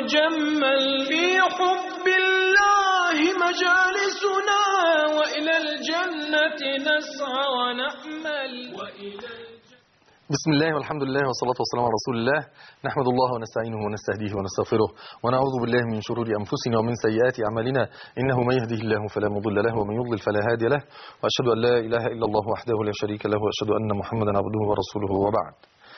نتجمل في حب الله مجالسنا وإلى الجنة نسعى ونأمل وإلى بسم الله والحمد لله والصلاة والسلام على رسول الله نحمد الله ونستعينه ونستهديه ونستغفره ونعوذ بالله من شرور أنفسنا ومن سيئات أعمالنا إنه من يهده الله فلا مضل له ومن يضلل فلا هادي له وأشهد أن لا إله إلا الله وحده لا شريك له وأشهد أن محمدا عبده ورسوله وبعد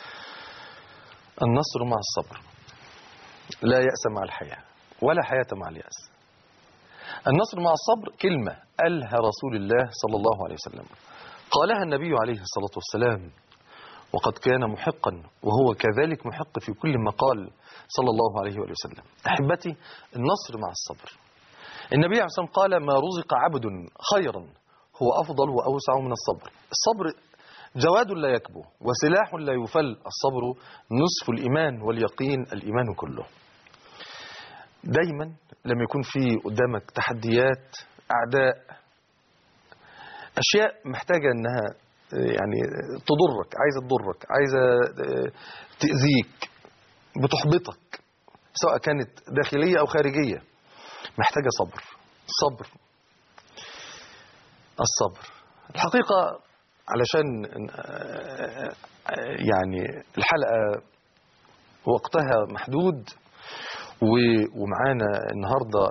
النصر مع الصبر لا يأس مع الحياة ولا حياة مع اليأس النصر مع الصبر كلمة قالها رسول الله صلى الله عليه وسلم قالها النبي عليه الصلاة والسلام وقد كان محقا وهو كذلك محق في كل ما قال صلى الله عليه وآله وسلم أحبتي النصر مع الصبر النبي عليه الصلاة والسلام قال ما رزق عبد خيرا هو أفضل وأوسع من الصبر الصبر جواد لا يكبو وسلاح لا يفل الصبر نصف الإيمان واليقين الإيمان كله دايما لما يكون في قدامك تحديات أعداء أشياء محتاجة أنها يعني تضرك عايزة تضرك عايزة تأذيك بتحبطك سواء كانت داخلية أو خارجية محتاجة صبر صبر الصبر الحقيقة علشان يعني الحلقة وقتها محدود ومعانا النهاردة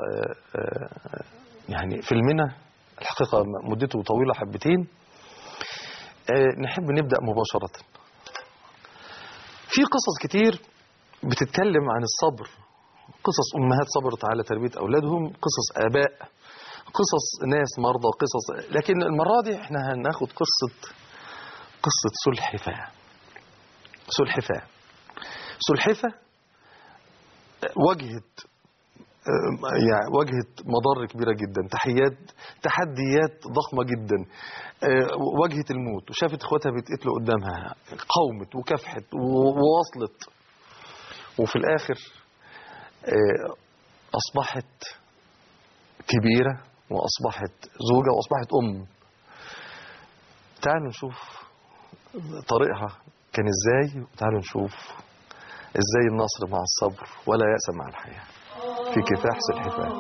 يعني فيلمنا الحقيقة مدته طويلة حبتين نحب نبدأ مباشرة في قصص كتير بتتكلم عن الصبر قصص أمهات صبرت على تربية أولادهم قصص آباء قصص ناس مرضى قصص لكن المرة دي احنا هناخد قصة قصة سلحفاة سلحفاة سلحفاة واجهت يعني واجهت مضار كبيرة جدا تحيات تحديات ضخمة جدا واجهت الموت وشافت اخواتها بيتقتلوا قدامها قاومت وكافحت وواصلت وفي الآخر أصبحت كبيرة وأصبحت زوجة وأصبحت أم تعالوا نشوف طريقها كان إزاي وتعالوا نشوف إزاي النصر مع الصبر ولا يأس مع الحياة في كفاح سلحفاة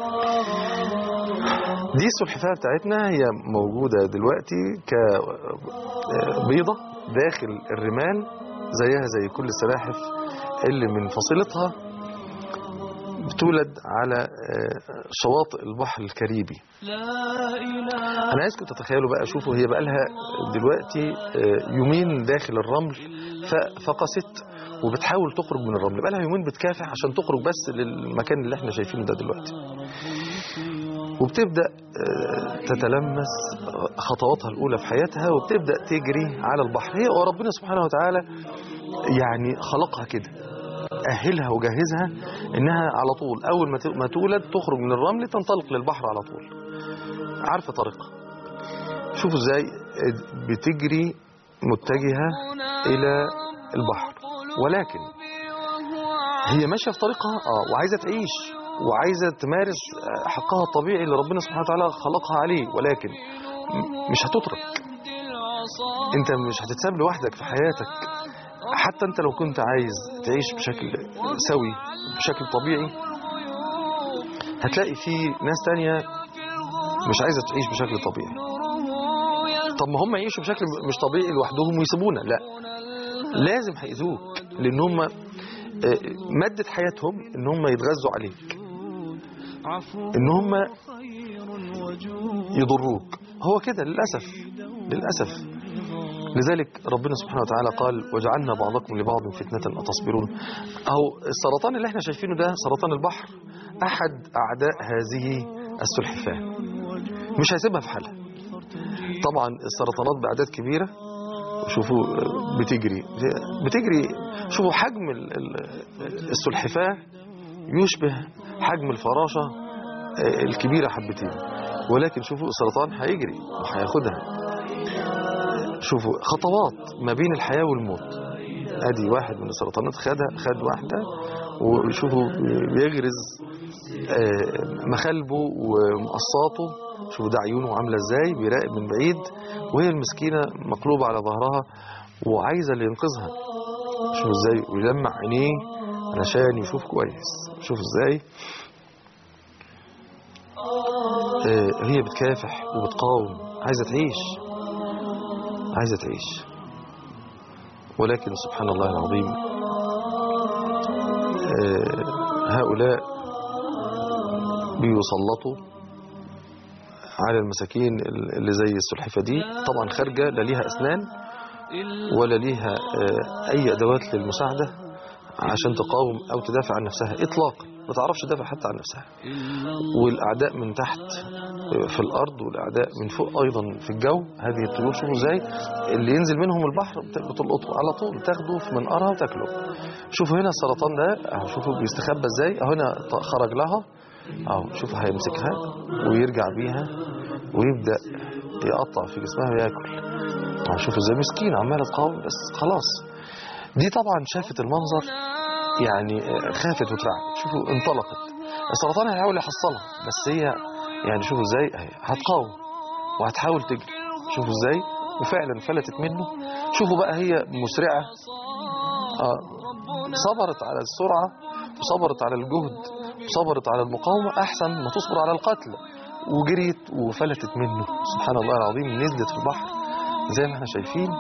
دي السلحفاة بتاعتنا هي موجودة دلوقتي كبيضة داخل الرمال زيها زي كل السلاحف اللي من فصيلتها بتولد على شواطئ البحر الكاريبي انا عايزكم تتخيلوا بقى شوفوا هي بقى لها دلوقتي يومين داخل الرمل فقست وبتحاول تخرج من الرمل بقى لها يومين بتكافح عشان تخرج بس للمكان اللي احنا شايفينه ده دلوقتي وبتبدأ تتلمس خطواتها الأولى في حياتها وبتبدأ تجري على البحر هي وربنا سبحانه وتعالى يعني خلقها كده أهلها وجهزها إنها على طول أول ما تولد تخرج من الرمل تنطلق للبحر على طول عارفة طريقها شوفوا ازاي بتجري متجهة إلى البحر ولكن هي ماشية في طريقها آه وعايزة تعيش وعايزة تمارس حقها الطبيعي اللي ربنا سبحانه وتعالى خلقها عليه ولكن مش هتترك انت مش هتتساب لوحدك في حياتك حتى انت لو كنت عايز تعيش بشكل سوي بشكل طبيعي هتلاقي في ناس تانية مش عايزة تعيش بشكل طبيعي طب ما هم يعيشوا بشكل مش طبيعي لوحدهم ويسيبونا لا لازم هيأذوك لان هم مادة حياتهم ان هم يتغذوا عليك ان هم يضروك هو كده للأسف للأسف لذلك ربنا سبحانه وتعالى قال وجعلنا بعضكم لبعض فتنة أتصبرون أهو السرطان اللي احنا شايفينه ده سرطان البحر أحد أعداء هذه السلحفاة مش هيسيبها في حالها طبعا السرطانات بأعداد كبيرة شوفوا بتجري بتجري شوفوا حجم السلحفاة يشبه حجم الفراشة الكبيرة حبتين ولكن شوفوا السرطان هيجري وهياخدها شوفوا خطوات ما بين الحياة والموت ادي واحد من السرطانات خدها خد واحدة وشوفوا بيغرز مخالبه ومقصاته شوفوا ده عيونه عاملة ازاي بيراقب من بعيد وهي المسكينة مقلوبة على ظهرها وعايزة اللي ينقذها شوفوا ازاي ويلمع عينيه علشان يشوف كويس شوف ازاي آه، هي بتكافح وبتقاوم عايزة تعيش عايزة تعيش ولكن سبحان الله العظيم آه، هؤلاء بيسلطوا على المساكين اللي زي السلحفة دي طبعا خارجة لا ليها أسنان ولا ليها آه، أي أدوات للمساعدة عشان تقاوم أو تدافع عن نفسها إطلاقا ما تعرفش تدافع حتى عن نفسها والأعداء من تحت آه، في الأرض والأعداء من فوق أيضا في الجو هذه الطيور شوفوا إزاي اللي ينزل منهم البحر بت- بتلقطه على طول تاخده في منقرها وتاكله شوفوا هنا السرطان ده أهو شوفوا بيستخبى إزاي أهو هنا ط- خرج لها أهو شوفوا هيمسكها ويرجع بيها ويبدأ يقطع في جسمها وياكل أهو شوفوا ازاي مسكين عمالة تقاوم بس خلاص دي طبعا شافت المنظر يعني آه، خافت وترعبت شوفوا انطلقت السرطان هيحاول يحصلها بس هي يعني شوفوا ازاي اهي هتقاوم وهتحاول تجري شوفوا ازاي وفعلا فلتت منه شوفوا بقى هي مسرعة آه صبرت على السرعة وصبرت على الجهد وصبرت على المقاومة أحسن ما تصبر على القتل وجريت وفلتت منه سبحان الله العظيم نزلت في البحر زي ما احنا شايفين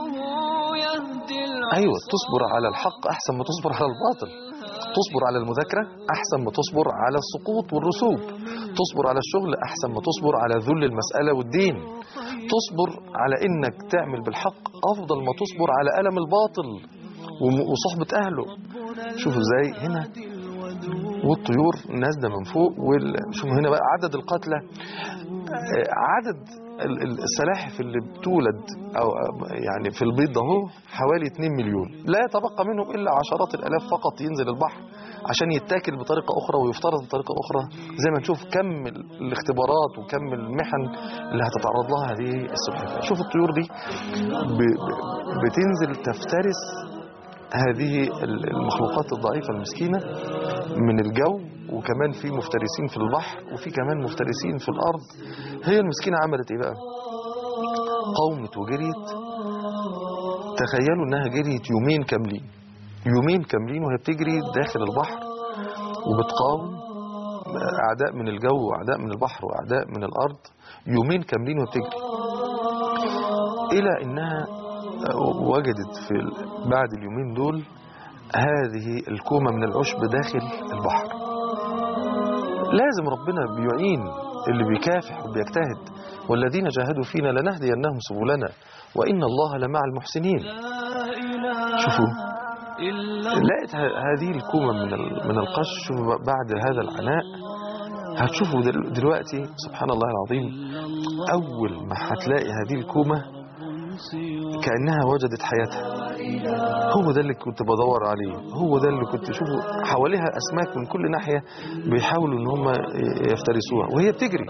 أيوة تصبر على الحق أحسن ما تصبر على الباطل تصبر على المذاكرة أحسن ما تصبر على السقوط والرسوب تصبر على الشغل أحسن ما تصبر على ذل المسألة والدين تصبر على إنك تعمل بالحق أفضل ما تصبر على ألم الباطل وم- وصحبة أهله شوفوا ازاي هنا والطيور نازله من فوق وال... شوفوا هنا بقى عدد القتلى آه، عدد ال- ال- السلاحف اللي بتولد او أو يعني في البيض ده هو حوالي 2 مليون لا يتبقى منهم الا عشرات الالاف فقط ينزل البحر عشان يتاكل بطريقه اخرى ويفترض بطريقه اخرى زي ما نشوف كم ال- الاختبارات وكم المحن اللي هتتعرض لها هذه السلحفاه شوف الطيور دي ب... ب... بتنزل تفترس هذه ال- المخلوقات الضعيفة المسكينة من الجو وكمان في مفترسين في البحر وفي كمان مفترسين في الأرض هي المسكينة عملت إيه بقى قومت وجريت تخيلوا إنها جريت يومين كاملين يومين كاملين وهي بتجري داخل البحر وبتقاوم أعداء من الجو وأعداء من البحر وأعداء من الأرض يومين كاملين وهي بتجري إلى إنها وجدت في ال- بعد اليومين دول هذه الكومة من العشب داخل البحر لازم ربنا بيعين اللي بيكافح وبيجتهد والذين جاهدوا فينا لنهدينهم سبلنا وإن الله لمع المحسنين شوفوا لقيت ه- هذه الكومة من ال- من القش شوفوا بقى بعد هذا العناء هتشوفوا دل- دلوقتي سبحان الله العظيم أول ما هتلاقي هذه الكومة كأنها وجدت حياتها هو ده اللي كنت بدور عليه هو ده اللي كنت شوفوا حواليها أسماك من كل ناحية بيحاولوا إن هم يفترسوها وهي بتجري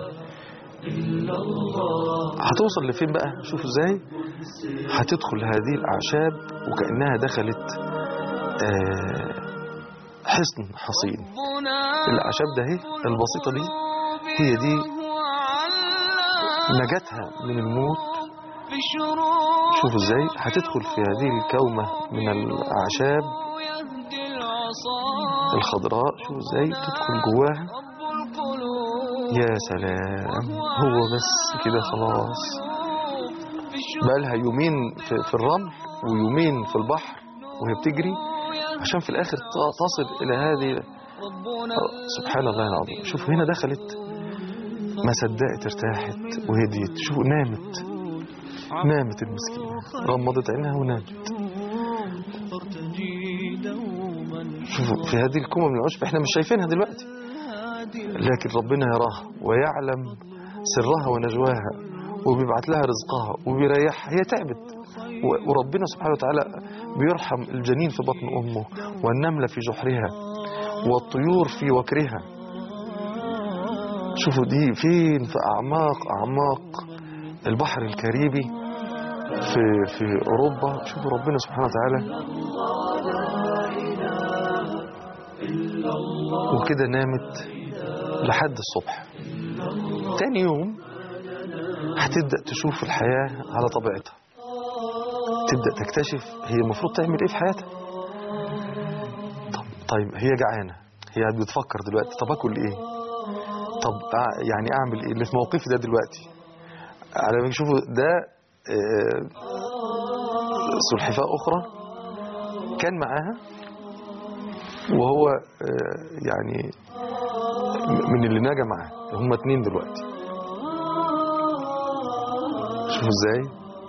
هتوصل لفين بقى شوفوا ازاي هتدخل هذه الأعشاب وكأنها دخلت آه، حصن حصين الأعشاب ده اهي البسيطة دي هي دي نجاتها من الموت شوفوا ازاي هتدخل في هذه الكومة من الأعشاب الخضراء شوفوا ازاي تدخل جواها يا سلام هو بس كده خلاص بقالها يومين في, في الرمل ويومين في البحر وهي بتجري عشان في الآخر ت- تصل إلى هذه سبحان الله العظيم شوفوا هنا دخلت ما صدقت ارتاحت وهديت شوفوا نامت نامت المسكينة غمضت عينها ونامت شوفوا في هذه الكومة من العشب احنا مش شايفينها دلوقتي لكن ربنا يراها ويعلم سرها ونجواها وبيبعت لها رزقها وبيريحها هي تعبت و- وربنا سبحانه وتعالى بيرحم الجنين في بطن أمه والنملة في جحرها والطيور في وكرها شوفوا دي فين في أعماق أعماق البحر الكاريبي في في أوروبا شوفوا ربنا سبحانه وتعالى وكده نامت لحد الصبح تاني يوم هتبدأ تشوف الحياة على طبيعتها تبدأ تكتشف هي المفروض تعمل ايه في حياتها طب طيب هي جعانه هي بتفكر دلوقتي طب اكل ايه طب أع- يعني اعمل ايه اللي في موقفي ده دلوقتي على ما يشوفوا ده آه، سلحفاة أخرى كان معاها وهو آه، يعني من اللي نجا معاه هم اتنين دلوقتي شوفوا ازاي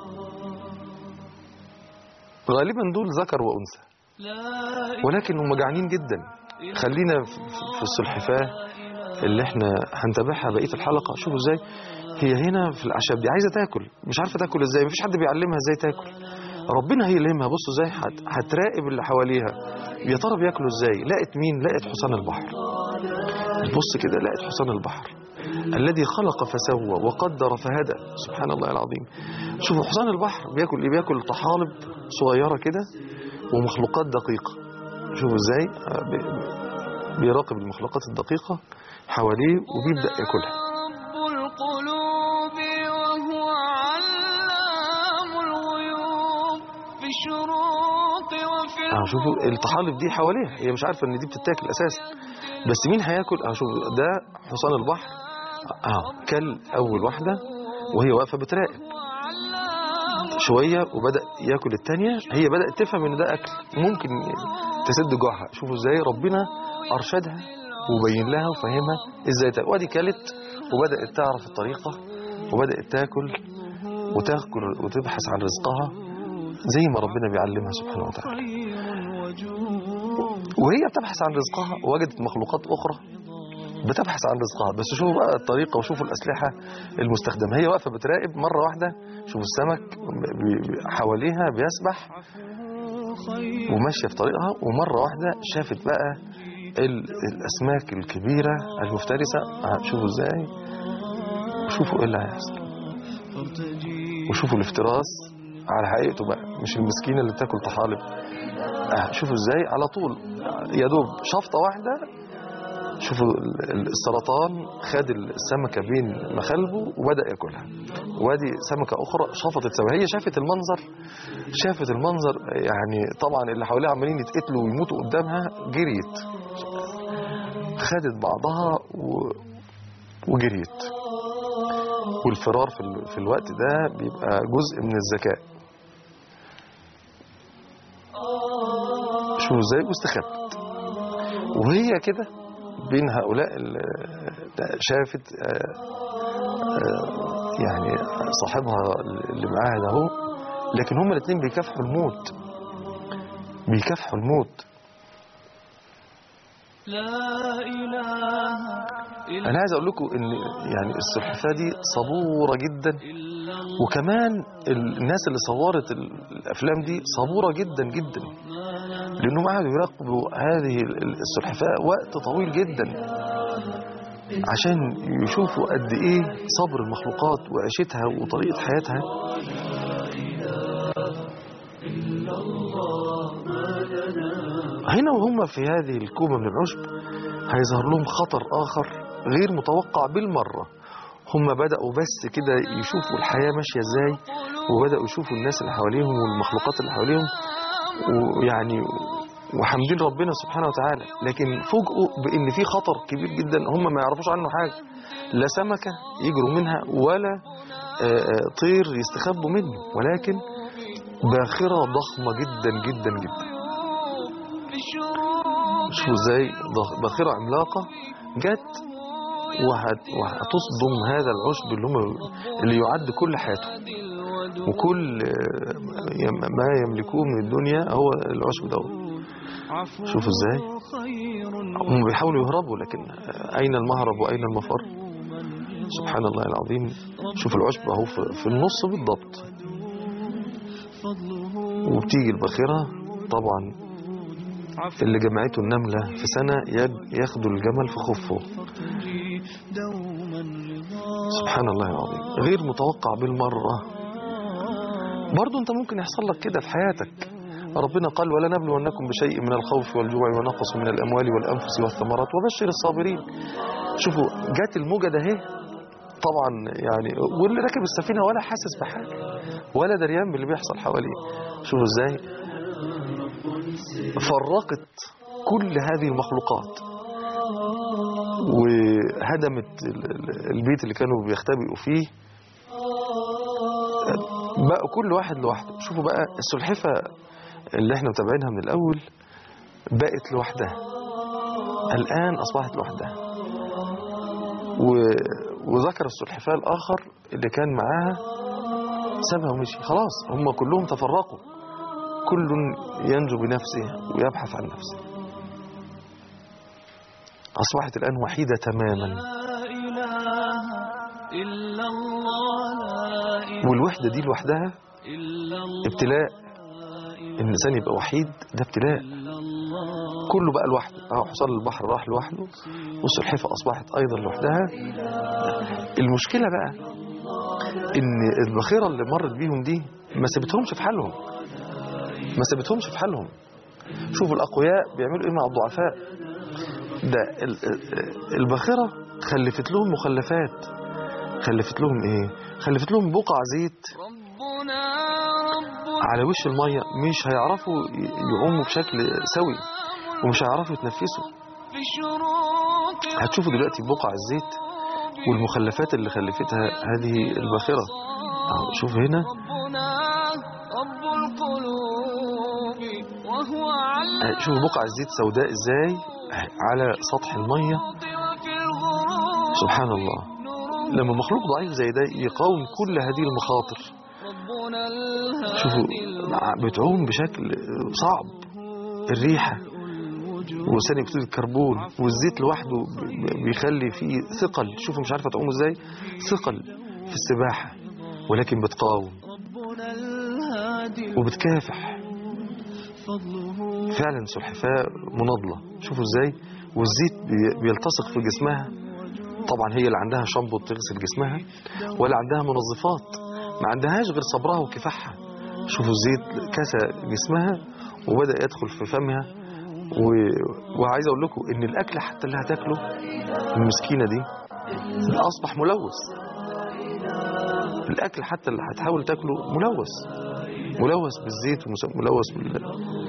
غالبا دول ذكر وانثى ولكن هم جعانين جدا خلينا في في السلحفاه اللي احنا هنتابعها بقيه الحلقه شوفوا ازاي هي هنا في الاعشاب دي عايزه تاكل مش عارفه تاكل ازاي مفيش حد بيعلمها ازاي تاكل ربنا هيلهمها بصوا ازاي هت- هتراقب اللي حواليها يا ترى بياكلوا ازاي لقت مين لقت حصان البحر بص كده لقت حصان البحر الذي خلق فسوى وقدر فهدى سبحان الله العظيم شوفوا حصان البحر بياكل ايه بياكل طحالب صغيره كده ومخلوقات دقيقه شوفوا ازاي آه، بي- بيراقب المخلوقات الدقيقه حواليه وبيبدا ياكلها رب القلوب وهو علام الغيوب في الشروق وفي اه شوفوا الطحالب دي حواليها هي مش عارفه ان دي بتتاكل اساسا بس مين هياكل اه شوفوا ده حصان البحر اه كل اول واحده وهي واقفه بتراقب شويه وبدا ياكل الثانيه هي بدات تفهم ان ده اكل ممكن تسد جوعها شوفوا ازاي ربنا ارشدها وبين لها وفهمها ازاي تاكل وادي كلت وبدات تعرف الطريقه وبدات تاكل وتاكل وتبحث عن رزقها زي ما ربنا بيعلمها سبحانه وتعالى خير وجود وهي بتبحث عن رزقها وجدت مخلوقات أخرى بتبحث عن رزقها بس شوفوا بقى الطريقة وشوفوا الأسلحة المستخدمة هي واقفة بتراقب مرة واحدة شوفوا السمك بي- بي- حواليها بيسبح خير وماشية في طريقها ومرة واحدة شافت بقى ال- الأسماك الكبيرة المفترسة آه، شوفوا إزاي وشوفوا إيه اللي هيحصل فارتجي وشوفوا الافتراس على حقيقته بقى مش المسكينة اللي بتاكل طحالب آه شوفوا ازاي على طول يا دوب شفطة واحدة شوفوا ال- ال- السرطان خد السمكة بين مخالبه وبدأ ياكلها وادي سمكة أخرى شفطت سمكة هي شافت المنظر شافت المنظر يعني طبعا اللي حواليها عمالين يتقتلوا ويموتوا قدامها جريت خدت بعضها و... وجريت والفرار في, ال... في الوقت ده بيبقى جزء من الذكاء شو ازاي واستخبت وهي كده بين هؤلاء ال- شافت آه، آه، يعني صاحبها اللي معاها ده هو لكن هما الاثنين بيكافحوا الموت بيكافحوا الموت لا إله إلا انا عايز اقول لكم ان يعني السلحفاه دي صبوره جدا إلا الله وكمان ال- الناس اللي صورت ال- الافلام دي صبوره جدا جدا لانهم قعدوا يراقبوا هذه ال- السلحفاه وقت طويل جدا عشان يشوفوا قد ايه صبر المخلوقات وعيشتها وطريقه حياتها هنا وهم في هذه الكومه من العشب هيظهر لهم خطر اخر غير متوقع بالمره هم بدأوا بس كده يشوفوا الحياة ماشية ازاي وبدأوا يشوفوا الناس اللي حواليهم والمخلوقات اللي حواليهم ويعني وحامدين ربنا سبحانه وتعالى لكن فوجئوا بان في خطر كبير جدا هم ما يعرفوش عنه حاجه لا سمكه يجروا منها ولا آه، آه، طير يستخبوا منه ولكن باخره ضخمه جدا جدا جدا في الشروق شوفوا ازاي ضخ- باخره عملاقه جت وهت- وهتصدم هذا العشب اللي هم اللي يعد كل حياته الودود وكل آه، يم- ما يملكوه من الدنيا هو العشب ده عفو شوفوا ازاي خير هم بيحاولوا يهربوا لكن أين المهرب وأين المفر سبحان الله العظيم شوف العشب أهو في في النص بالضبط فضله وبتيجي الباخرة طبعا عفو اللي جمعته النملة في سنة يد- ياخدوا الجمل في خفه فارتجي دوما رضا سبحان الله العظيم غير متوقع بالمرة برضو انت ممكن يحصل لك كده في حياتك ربنا قال ولا نبلونكم بشيء من الخوف والجوع ونقص من الأموال والأنفس والثمرات وبشر الصابرين شوفوا جات الموجة ده اهي طبعا يعني واللي راكب السفينة ولا حاسس بحاجة ولا دريان باللي بيحصل حواليه شوفوا ازاي فرقت كل هذه المخلوقات وهدمت ال- ال- البيت اللي كانوا بيختبئوا فيه بقى كل واحد لوحده شوفوا بقى السلحفة اللي احنا متابعينها من الأول بقت لوحدها الآن أصبحت لوحدها و... وذكر السلحفاة الآخر اللي كان معاها سابها ومشي خلاص هم كلهم تفرقوا كل ينجو بنفسه ويبحث عن نفسه أصبحت الآن وحيدة تماما لا إله إلا الله لا إله والوحدة دي لوحدها إلا الله ابتلاء إن الإنسان يبقى وحيد ده ابتلاء إلا الله كله بقى لوحده أهو حصان البحر راح لوحده والسلحفة أصبحت أيضا لوحدها المشكلة بقى إن البخيرة اللي مرت بيهم دي ما سابتهمش في حالهم ما سابتهمش في حالهم شوفوا الأقوياء بيعملوا إيه مع الضعفاء ده ال- ال- البخيرة خلفت لهم مخلفات خلفت لهم إيه خلفت لهم بقع زيت ربنا رب على وش المية مش هيعرفوا ي- يعوموا بشكل سوي ومش هيعرفوا يتنفسوا في شروق هتشوفوا دلوقتي بقع الزيت والمخلفات اللي خلفتها هذه الباخرة أهو شوف هنا ربنا رب القلوب وهو على شوف بقع الزيت سوداء ازاي على سطح المية وفي الغروب سبحان الله نور لما مخلوق ضعيف زي ده يقاوم كل هذه المخاطر ربنا شوفوا الهادي بتعوم بشكل صعب الريحة وثاني اكسيد الكربون والزيت لوحده ب- بيخلي فيه ثقل شوفوا مش عارفه تعوموا ازاي ثقل في السباحه ولكن بتقاوم ربنا الهادي وبتكافح فضله فعلا سلحفاة مناضلة شوفوا ازاي والزيت بي- بيلتصق في جسمها طبعا هي اللي عندها شامبو بتغسل جسمها ولا عندها منظفات ما عندهاش غير صبرها وكفاحها شوفوا الزيت كسى جسمها وبدأ يدخل في فمها و... وعايز اقول لكم ان الاكل حتى اللي هتاكله المسكينه دي اصبح ملوث الاكل حتى اللي هتحاول تاكله ملوث ملوث بالزيت وملوث بال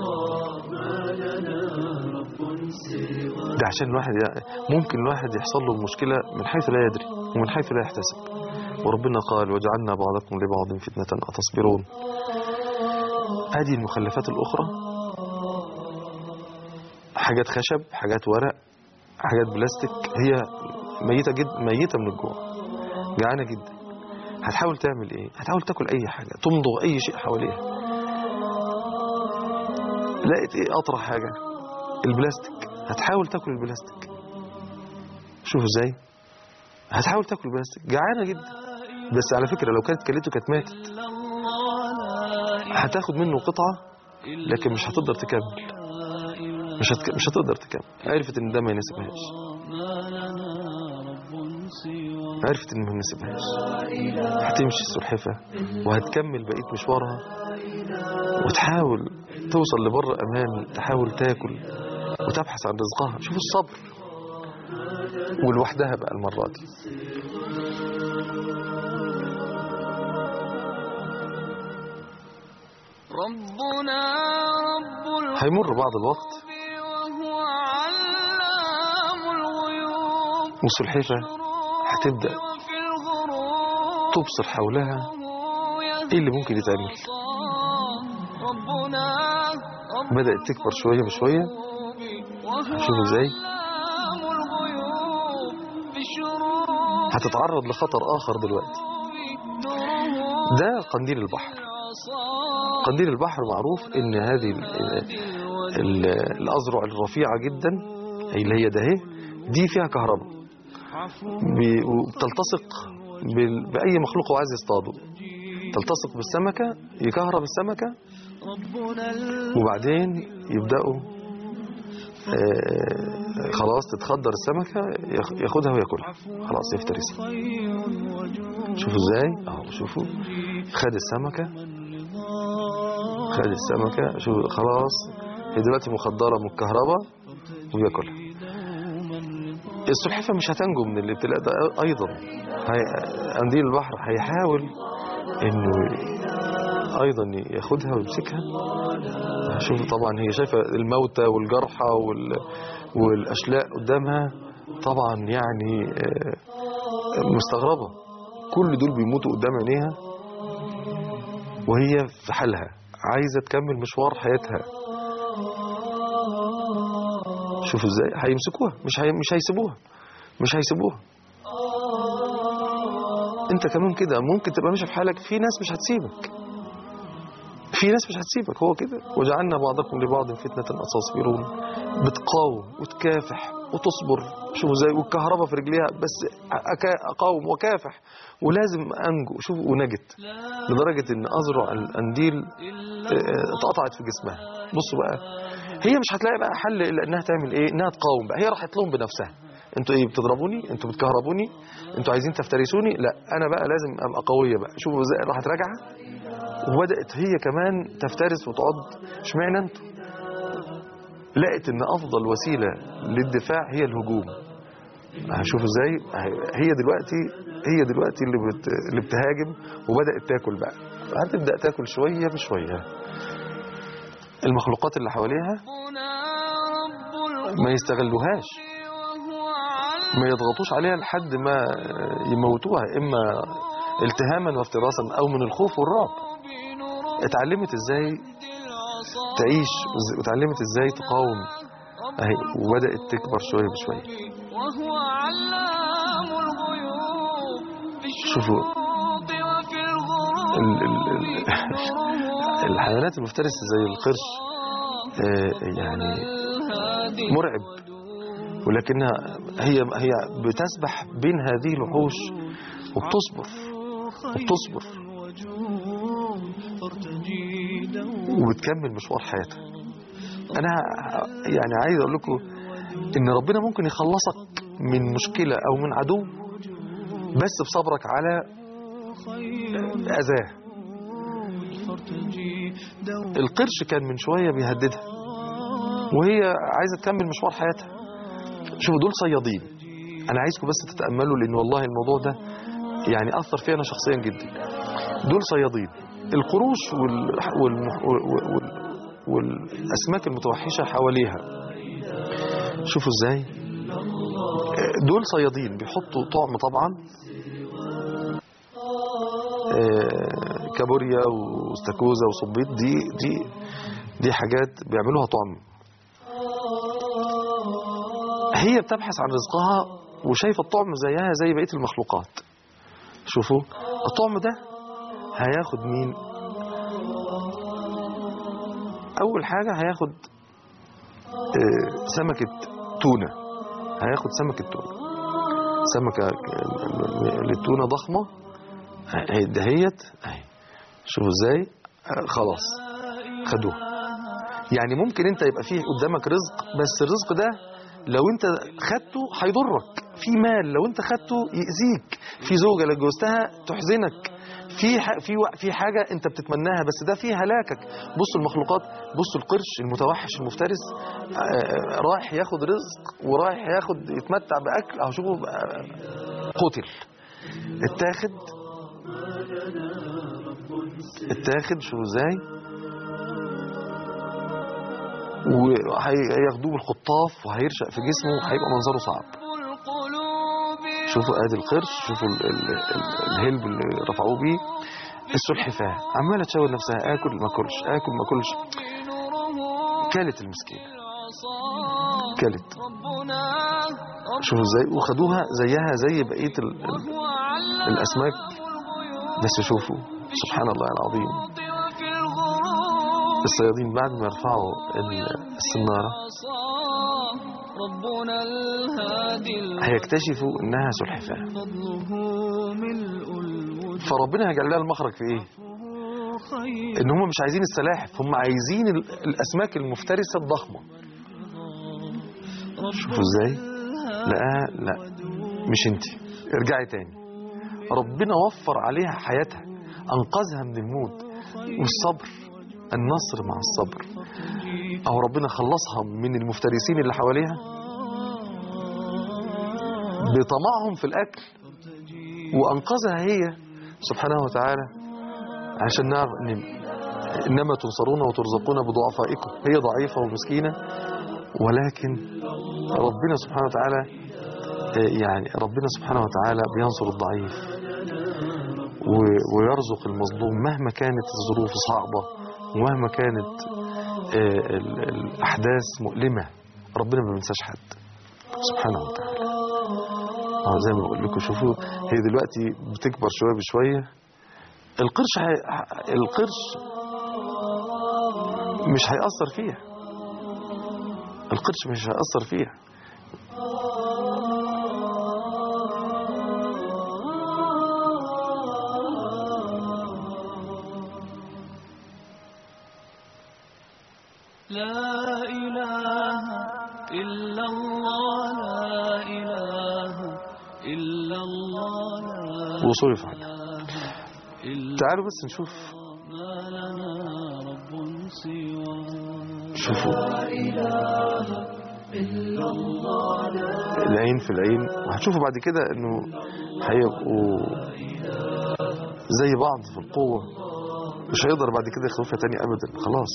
ده عشان الواحد ي- ممكن الواحد يحصل له مشكلة من حيث لا يدري ومن حيث لا يحتسب وربنا قال وجعلنا بعضكم لبعض فتنة أتصبرون هذه المخلفات الأخرى حاجات خشب حاجات ورق حاجات بلاستيك هي ميتة جد ميتة من الجوع جعانة جدا هتحاول تعمل ايه هتحاول تاكل اي حاجة تمضغ اي شيء حواليها لقيت ايه اطرح حاجة البلاستيك هتحاول تاكل البلاستيك شوفوا ازاي هتحاول تاكل البلاستيك جعانة جدا بس على فكرة لو كانت كلته كانت ماتت إلا الله لا هتاخد منه قطعة إلا لكن مش هتقدر تكمل إله مش هتك... مش هتقدر تكمل عرفت ان ده ما يناسبهاش ما لنا رب سوى عرفت ان ما يناسبهاش هتمشي السلحفة وهتكمل بقية مشوارها وتحاول توصل لبر امان تحاول تاكل وتبحث عن رزقها شوف الصبر ولوحدها بقى المرة دي ربنا رب هيمر بعض الوقت القلوب وهو علام الغيوب والسلحفة هتبدأ وفي الغروب تبصر حولها ايه اللي ممكن يتعمل ربنا رب بدأت تكبر شوية بشوية وهو شوفوا ازاي علام الغيوب بشروق هتتعرض لخطر آخر دلوقتي نوره ده قنديل البحر عصا قنديل البحر معروف ان هذه ال- ال- الأذرع الرفيعة جدا هي اللي هي ده اهي دي فيها كهرباء بي- وبتلتصق بال- بأي مخلوق هو عايز يصطاده تلتصق بالسمكة يكهرب السمكة ربنا وبعدين يبدأوا آه، خلاص تتخدر السمكة ياخ- ياخدها وياكلها خلاص يفترسها خير وجود شوفوا ازاي اهو شوفوا خد السمكة خد السمكة شوف خلاص هي دلوقتي مخدرة من الكهرباء وياكلها السلحفة مش هتنجو من الابتلاء ده أيضا هي- قنديل البحر هيحاول إنه أيضا ياخدها ويمسكها شوف طبعا هي شايفة الموتى والجرحى وال... والأشلاء قدامها طبعا يعني آه، مستغربة كل دول بيموتوا قدام عينيها وهي في حالها عايزة تكمل مشوار حياتها شوفوا ازاي هيمسكوها مش هي... مش هيسيبوها مش هيسيبوها انت كمان كده ممكن تبقى ماشي في حالك في ناس مش هتسيبك في ناس مش هتسيبك هو كده وجعلنا بعضكم لبعض فتنة أتصبرون بتقاوم وتكافح وتصبر شوفوا ازاي والكهرباء في رجليها بس أكا- أقاوم وكافح ولازم أنجو شوف ونجت لدرجة إن أذرع الأنديل آه، اتقطعت في جسمها بصوا بقى هي مش هتلاقي بقى حل إلا إنها تعمل إيه إنها تقاوم بقى هي راحت لهم بنفسها انتوا ايه بتضربوني انتوا بتكهربوني انتوا عايزين تفترسوني لا انا بقى لازم ابقى قويه بقى شوفوا ازاي راحت راجعه وبدات هي كمان تفترس وتعض اشمعنى انتوا لقت ان افضل وسيله للدفاع هي الهجوم هشوف ازاي هي دلوقتي هي دلوقتي اللي بت... اللي بتهاجم وبدات تاكل بقى هتبدا تاكل شويه بشويه المخلوقات اللي حواليها ما يستغلوهاش ما يضغطوش عليها لحد ما يموتوها اما التهاما وافتراسا او من الخوف والرعب اتعلمت ازاي تعيش وز- واتعلمت ازاي تقاوم اهي وبدات تكبر شويه بشويه وهو علام الغيوب في شوفوا. الشروق وفي الغروب ال- ال- ال- الحيوانات المفترسه زي القرش آه، يعني الهادي مرعب ولكنها هي هي بتسبح بين هذه الوحوش وبتصبر وبتصبر وجود فارتجي دوما وبتكمل مشوار حياتها انا يعني عايز اقول لكم ان ربنا ممكن يخلصك من مشكله او من عدو بس بصبرك على خير اذاه فارتجي دوما القرش كان من شويه بيهددها وهي عايزه تكمل مشوار حياتها شوفوا دول صيادين انا عايزكم بس تتاملوا لان والله الموضوع ده يعني اثر فيا انا شخصيا جدا دول صيادين القروش وال... وال... وال... وال... والاسماك المتوحشه حواليها شوفوا ازاي دول صيادين بيحطوا طعم طبعا آه، كابوريا واستاكوزا وصبيط دي دي دي حاجات بيعملوها طعم هي بتبحث عن رزقها وشايفه الطعم زيها زي بقيه المخلوقات شوفوا الطعم ده هياخد مين اول حاجه هياخد آه، سمكه تونه هياخد سمكه تونه سمكه آه، للتونه ضخمه هي- دهيت اهي شوفوا ازاي آه، خلاص خدوها يعني ممكن انت يبقى فيه قدامك رزق بس الرزق ده لو انت خدته هيضرك في مال لو انت خدته يأذيك في زوجة لو اتجوزتها تحزنك في ح... في و... في حاجة انت بتتمناها بس ده فيه هلاكك بصوا المخلوقات بصوا القرش المتوحش المفترس آه، رايح ياخد رزق ورايح ياخد يتمتع بأكل اهو شوفوا بقى، قتل اتاخد اتاخد شوفوا ازاي وهياخدوه بالخطاف وهيرشق في جسمه وهيبقى منظره صعب القلوب شوفوا ادي القرش شوفوا ال ال ال الهلب اللي رفعوه بيه السلحفاه عماله تشاور نفسها اكل ما اكلش اكل ما اكلش نوره كلت المسكينه العصا كلت ربنا شوفوا ازاي وخدوها زيها زي بقيه ال ال وهو علام الاسماك الغيوب بس شوفوا سبحان الله العظيم وفي الغروب الصيادين بعد ما يرفعوا ال- السناره العصا ربنا الهادي هيكتشفوا انها سلحفاه فضله ملء الوجود فربنا هيجعل لها المخرج في ايه خير ان هم مش عايزين السلاحف هم عايزين ال- الاسماك المفترسه الضخمه شوفوا ازاي لا لا مش انت ارجعي تاني ربنا وفر عليها حياتها انقذها من الموت والصبر النصر مع الصبر او ربنا خلصها من المفترسين اللي حواليها بطمعهم في الاكل وانقذها هي سبحانه وتعالى عشان نعرف ان إنما تنصرون وترزقون بضعفائكم هي ضعيفة ومسكينة ولكن ربنا سبحانه وتعالى آه، يعني ربنا سبحانه وتعالى بينصر الضعيف و- ويرزق المظلوم مهما كانت الظروف صعبة ومهما كانت آه، ال- الأحداث مؤلمة ربنا ما بينساش حد سبحانه وتعالى اه زي ما بقول لكم شوفوا هي دلوقتي بتكبر شويه بشويه القرش هي... القرش مش هيأثر فيها القرش مش هيأثر فيها لا إله إلا الله لا إله إلا الله لا وصرف عنها إله إلا تعالوا بس نشوف ما لنا رب سوى شوفوا العين في العين وهتشوفوا بعد كده انه هيبقوا زي بعض في القوة مش هيقدر بعد كده يخوفها تاني ابدا خلاص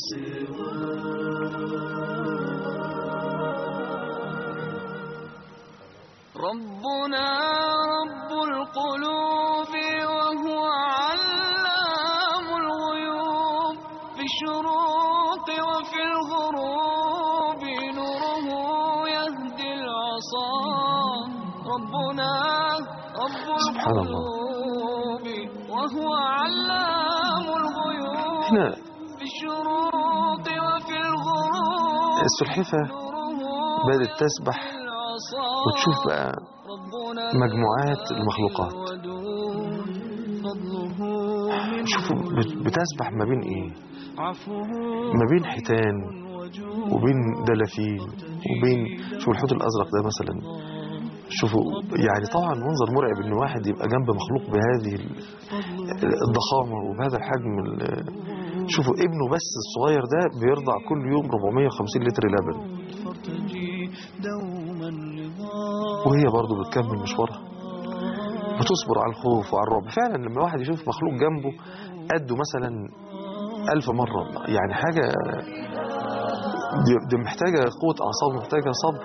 ربنا رب القلوب وهو علام الغيوب في الشروق وفي الغروب نوره يهدي العصا ربنا رب سبحان الله. القلوب وهو علام الغيوب هنا في الشروق وفي الغروب السلحفة نوره بدأت تسبح العصا وتشوف بقى ربنا مجموعات المخلوقات ودود فضله من شوفوا بت- بتسبح ما بين ايه عفوه ما بين حيتان وجود وبين دلافين وبين شوفوا الحوت الازرق ده مثلا شوفوا يعني طبعا منظر مرعب ان واحد يبقى جنب مخلوق بهذه ال- الضخامه وبهذا الحجم ال- شوفوا ابنه بس الصغير ده بيرضع كل يوم 450 لتر لبن فارتجي دوما رضا وهي برضه بتكمل مشوارها بتصبر على الخوف وعلى الرعب فعلا لما واحد يشوف مخلوق جنبه قده مثلا ألف مرة يعني حاجة دي, دي محتاجة قوة أعصاب محتاجة صبر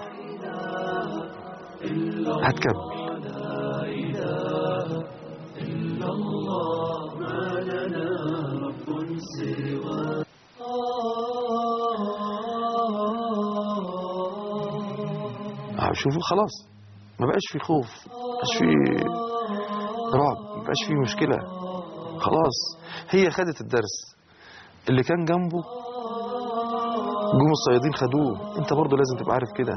هتكمل آه، شوفوا خلاص ما بقاش في خوف ما بقاش في رعب ما بقاش في مشكلة خلاص هي خدت الدرس اللي كان جنبه جم الصيادين خدوه انت برضو لازم تبقى عارف كده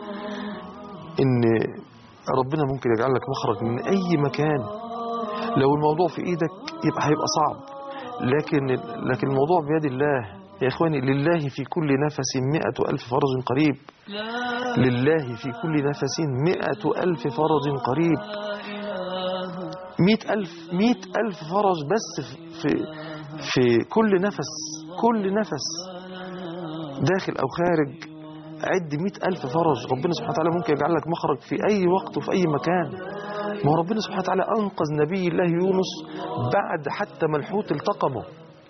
ان ربنا ممكن يجعل لك مخرج من اي مكان لو الموضوع في ايدك يبقى هيبقى صعب لكن لكن الموضوع بيد الله يا اخواني لله في كل نفس مئة ألف فرج قريب لا لله في كل نفس مئة ألف فرج قريب إله مئة ألف مئة ألف فرج بس في في كل نفس كل نفس داخل أو خارج عد مئة ألف فرج ربنا سبحانه وتعالى ممكن يجعل لك مخرج في أي وقت وفي أي مكان ما هو ربنا سبحانه وتعالى أنقذ نبي الله يونس بعد حتى ما الحوت التقمه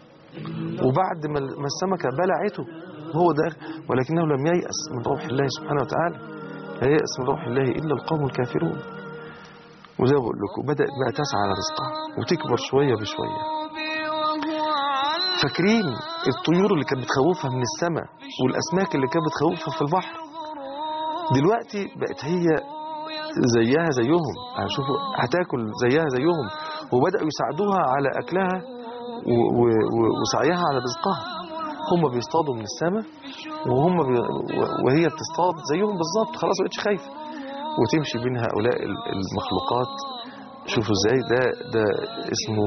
وبعد ما ما السمكة بلعته هو ده ولكنه لم ييأس من روح الله سبحانه وتعالى لا ييأس من روح الله إلا القوم الكافرون وزي ما بقول لكم بدأت بقى تسعى على رزقها وتكبر شوية بشوية وهو علام فاكرين الطيور اللي كانت بتخوفها من السماء والأسماك اللي كانت بتخوفها في البحر دلوقتي بقت هي زيها زيهم هشوفوا هتاكل زيها زيهم وبدأوا يساعدوها على أكلها و- و- و- وسعيها على رزقها هم بيصطادوا من السماء وهم بي و- وهي بتصطاد زيهم بالظبط خلاص ما بقتش خايفه وتمشي بين هؤلاء ال- المخلوقات شوفوا ازاي ده ده اسمه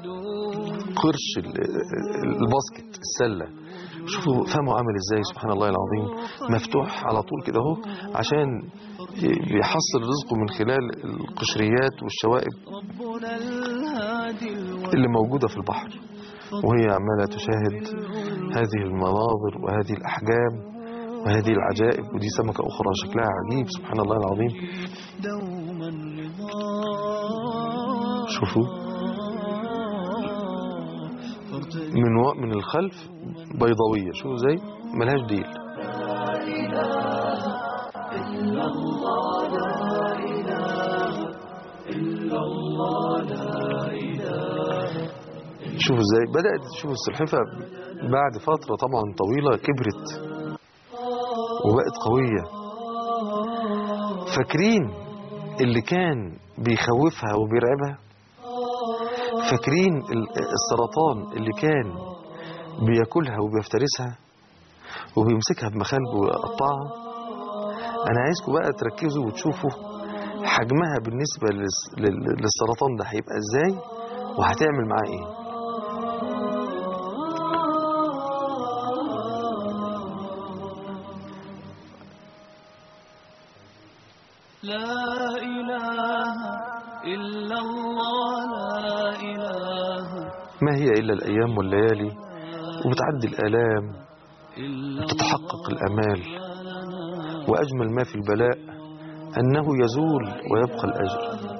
قرش ال- ال- الباسكت السله شوفوا فمه عامل ازاي سبحان الله العظيم مفتوح على طول كده اهو عشان ي- بيحصل رزقه من خلال القشريات والشوائب ربنا الهادي الوحيد اللي موجودة في البحر وهي عمالة تشاهد هذه المناظر وهذه الأحجام وهذه العجائب ودي سمكة أخرى شكلها عجيب سبحان الله العظيم دوما رضا شوفوا من و... من الخلف بيضاوية شوف ازاي ملهاش ديل شوف ازاي بدأت تشوف السلحفة بعد فترة طبعا طويلة كبرت وبقت قوية فاكرين اللي كان بيخوفها وبيرعبها فاكرين ال- السرطان اللي كان بياكلها وبيفترسها وبيمسكها بمخالبه ويقطعها انا عايزكم بقى تركزوا وتشوفوا حجمها بالنسبة للس- لل- للسرطان ده هيبقى ازاي وهتعمل معاه ايه لا إله إلا الله لا إله ما هي إلا الأيام والليالي وبتعدي الآلام إلا وتتحقق الأمال وأجمل ما في البلاء أنه يزول ويبقى الأجر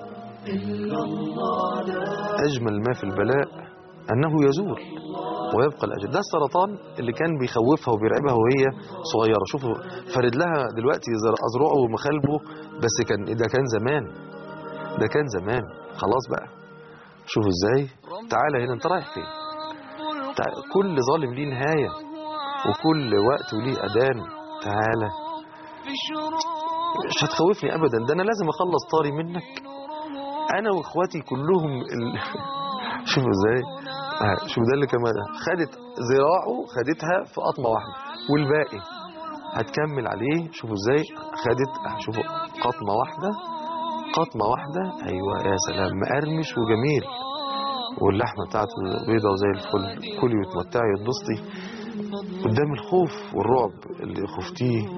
أجمل ما في البلاء أنه يزول ويبقى الأجر ده السرطان اللي كان بيخوفها وبيرعبها وهي صغيرة شوفوا فرد لها دلوقتي زر- أزرعه ومخالبه بس كان ده كان زمان ده كان زمان خلاص بقى شوفوا ازاي تعالى هنا انت رايح فين تع- كل ظالم ليه نهاية وكل وقت وليه أذان تعالى في الشروق مش هتخوفني أبدا ده أنا لازم أخلص طاري منك أنا وإخواتي كلهم ال... شوفوا إزاي آه شوف ده اللي كمان خدت ذراعه خدتها في قطمة واحدة والباقي هتكمل عليه شوفوا إزاي خدت آه، شوفوا قطمة واحدة قطمة واحدة أيوة يا سلام مقرمش وجميل واللحمة بتاعته بيضة وزي الفل كلي وتمتعي وتبسطي قدام الخوف والرعب اللي خفتيه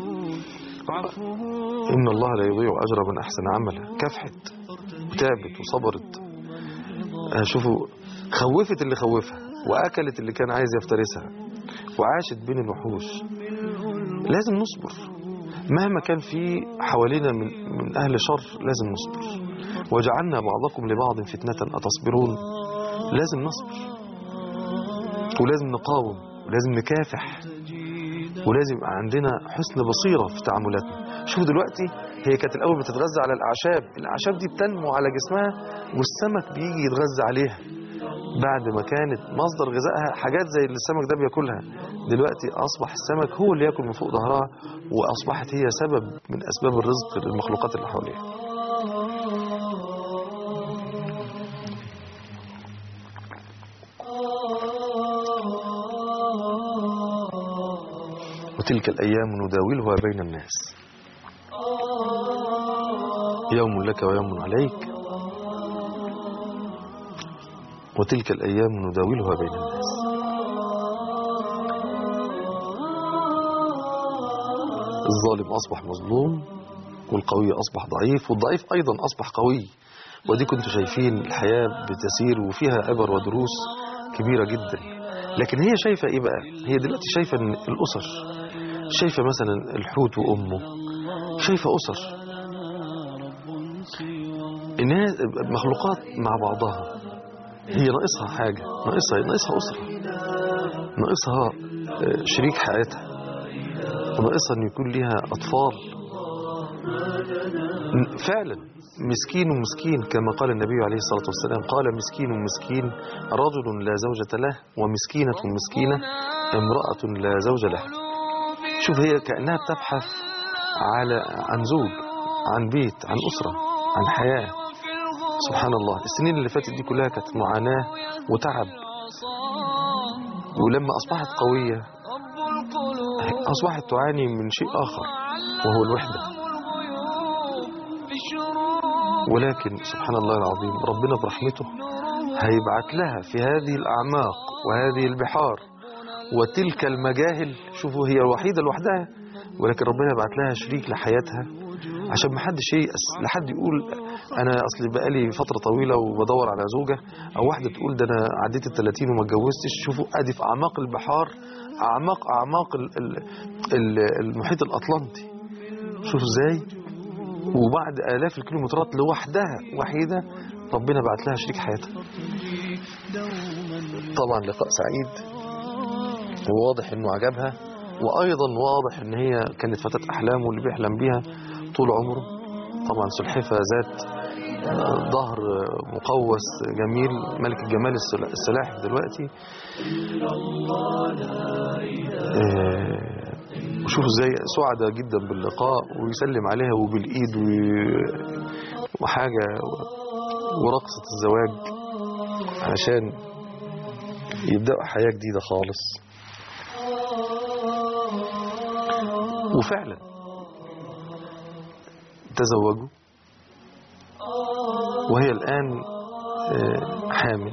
إن الله لا يضيع أجر من أحسن عملا كافحت وتعبت وصبرت آه، شوفوا خوفت اللي خوفها وأكلت اللي كان عايز يفترسها وعاشت بين الوحوش لازم نصبر مهما كان في حوالينا من, من أهل شر لازم نصبر وجعلنا بعضكم لبعض فتنة أتصبرون لازم نصبر ولازم نقاوم ولازم نكافح ولازم يبقى عندنا حسن بصيرة في تعاملاتنا شوف دلوقتي هي كانت الأول بتتغذى على الأعشاب الأعشاب دي بتنمو على جسمها والسمك بيجي يتغذى عليها بعد ما كانت مصدر غذائها حاجات زي اللي السمك ده بياكلها دلوقتي أصبح السمك هو اللي ياكل من فوق ظهرها وأصبحت هي سبب من أسباب الرزق للمخلوقات اللي حواليها وتلك الأيام نداولها بين الناس يوم لك ويوم عليك وتلك الأيام نداولها بين الناس الظالم أصبح مظلوم والقوي أصبح ضعيف والضعيف أيضا أصبح قوي ودي كنتوا شايفين الحياة بتسير وفيها عبر ودروس كبيرة جدا لكن هي شايفة إيه بقى هي دلوقتي شايفة إن الأسر شايفة مثلا الحوت وأمه شايفة أسر إنها مخلوقات مع بعضها هي ناقصها حاجة ناقصها ناقصها أسرة ناقصها آه، شريك حياتها وناقصها أن يكون لها أطفال ن- فعلا مسكين ومسكين كما قال النبي عليه الصلاة والسلام قال مسكين ومسكين رجل لا زوجة له ومسكينة مسكينة امرأة لا زوج لها شوف هي كأنها بتبحث على عن زوج عن بيت عن أسرة عن حياة سبحان الله السنين اللي فاتت دي كلها كانت معاناة وتعب ولما أصبحت قوية أصبحت تعاني من شيء آخر وهو الوحدة ولكن سبحان الله العظيم ربنا برحمته هيبعت لها في هذه الأعماق وهذه البحار وتلك المجاهل شوفوا هي الوحيدة لوحدها ولكن ربنا يبعت لها شريك لحياتها عشان ما حدش ييأس لا حد يقول انا اصل بقالي فتره طويله وبدور على زوجه او واحده تقول ده انا عديت ال 30 وما اتجوزتش شوفوا ادي في اعماق البحار اعماق اعماق ال- ال- ال- المحيط الاطلنطي شوفوا ازاي وبعد الاف الكيلومترات لوحدها وحيده ربنا بعت لها شريك حياتها طبعا لقاء سعيد وواضح انه عجبها وايضا واضح ان هي كانت فتاة احلامه اللي بيحلم بيها طول عمره طبعا سلحفة ذات آه، ظهر آه، مقوس جميل ملك الجمال السل- السلاحف دلوقتي آه، وشوفوا ازاي سعداء جدا باللقاء ويسلم عليها وبالايد وي- وحاجة ورقصة الزواج علشان يبدأوا حياة جديدة خالص وفعلا تزوجوا وهي الآن آه، حامل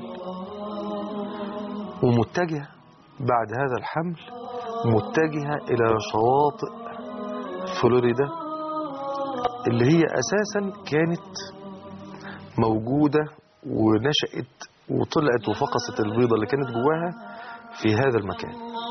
ومتجهة بعد هذا الحمل متجهة إلى شواطئ فلوريدا اللي هي أساسا كانت موجودة ونشأت وطلعت وفقست البيضة اللي كانت جواها في هذا المكان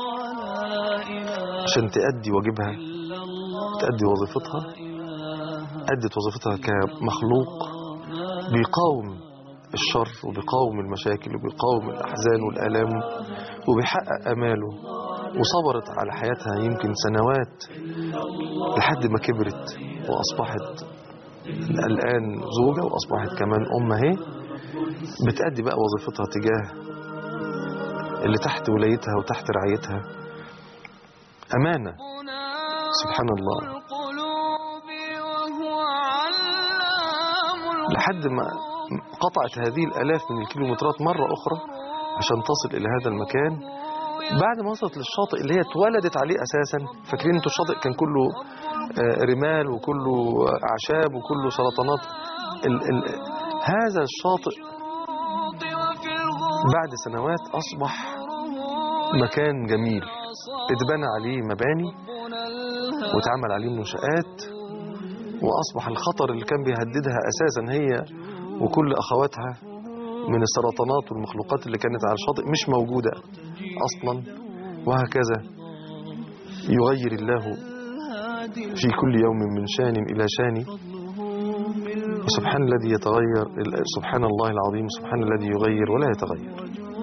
عشان تأدي واجبها تأدي وظيفتها أدت وظيفتها كمخلوق بيقاوم الشر وبيقاوم المشاكل وبيقاوم الأحزان والآلام وبيحقق أماله وصبرت على حياتها يمكن سنوات لحد ما كبرت وأصبحت الآن زوجة وأصبحت كمان أم اهي بتأدي بقى وظيفتها تجاه اللي تحت ولايتها وتحت رعايتها أمانة سبحان الله القلوب وهو علام لحد ما قطعت هذه الآلاف من الكيلومترات مرة أخرى عشان تصل إلى هذا المكان بعد ما وصلت للشاطئ اللي هي اتولدت عليه أساسا فاكرين انتوا الشاطئ كان كله آه، رمال وكله أعشاب وكله سرطانات ال ال هذا الشاطئ وفي الغرور بعد سنوات أصبح مكان جميل اتبنى عليه مباني واتعمل عليه منشآت وأصبح الخطر اللي كان بيهددها أساسا هي وكل أخواتها من السرطانات والمخلوقات اللي كانت على الشاطئ مش موجودة أصلا وهكذا يغير الله في كل يوم من شان إلى شان وسبحان الذي يتغير سبحان الله العظيم سبحان الذي يغير ولا يتغير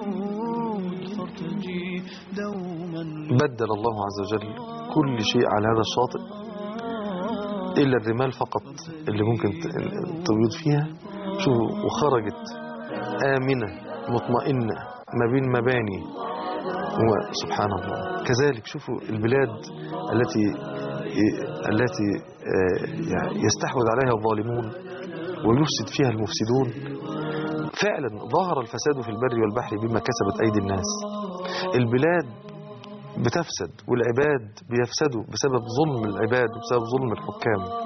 فارتجي دوما بدل الله عز وجل كل شيء على هذا الشاطئ إلا الرمال فقط اللي ممكن ت- تبيض فيها شوفوا وخرجت آمنة مطمئنة ما بين مباني وسبحان الله كذلك شوفوا البلاد التي التي آه، يعني يستحوذ عليها الظالمون ويفسد فيها المفسدون فعلا ظهر الفساد في البر والبحر بما كسبت أيدي الناس البلاد بتفسد والعباد بيفسدوا بسبب ظلم العباد وبسبب ظلم الحكام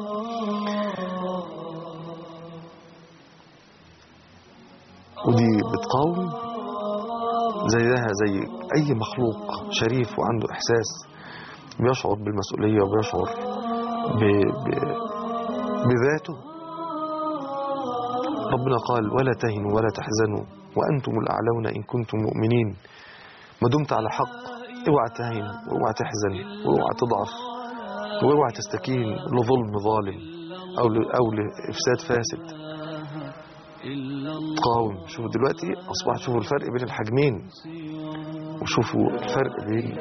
ودي بتقاوم زيها زي أي مخلوق شريف وعنده إحساس بيشعر بالمسؤولية وبيشعر ب... ب... بذاته ربنا قال ولا تهنوا ولا تحزنوا وأنتم الأعلون إن كنتم مؤمنين ما دمت على حق اوعى تهن واوعى تحزن واوعى تضعف واوعى تستكين لظلم ظالم او ل... او لافساد فاسد قاوم شوفوا دلوقتي اصبحت شوفوا الفرق بين الحجمين وشوفوا الفرق بين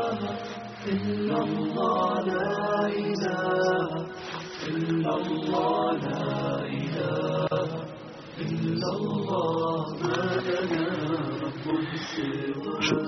شو-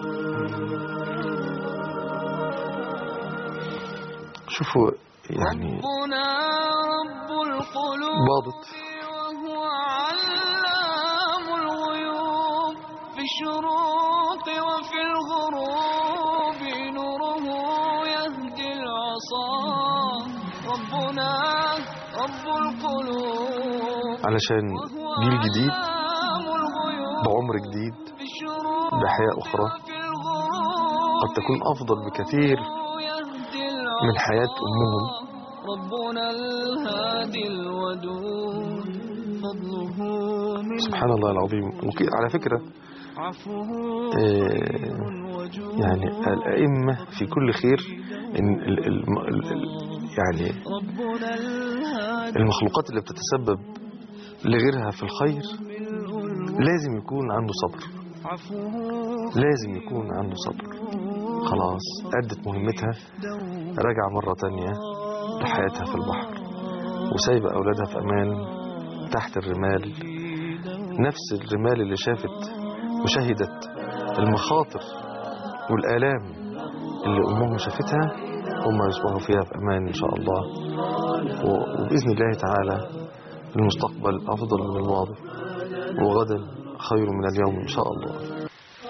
شوفوا يعني ربنا رب القلوب باضت وهو علام الغيوب في الشروق وفي الغروب نوره يهدي العصا ربنا رب القلوب علشان وهو جيل جديد علام الغيوب بعمر جديد في الشروق بحياة أخرى وفي الغروب قد تكون أفضل بكثير يهدي من حياة أمهم ربنا الهادي الودود فضله من سبحان الله العظيم وك- على فكرة عفوه آه، وجود يعني الأئمة في كل خير إن ال ال ال ال يعني ربنا الهادي المخلوقات اللي بتتسبب لغيرها في الخير لازم يكون عنده صبر عفوه لازم يكون عنده صبر خلاص أدت مهمتها راجعة مرة تانية لحياتها في البحر وسايبة أولادها في أمان تحت الرمال نفس الرمال اللي شافت وشهدت المخاطر والآلام اللي أمهم شافتها هم يصبحوا فيها في أمان إن شاء الله و- وبإذن الله تعالى المستقبل أفضل من الماضي وغدا خير من اليوم إن شاء الله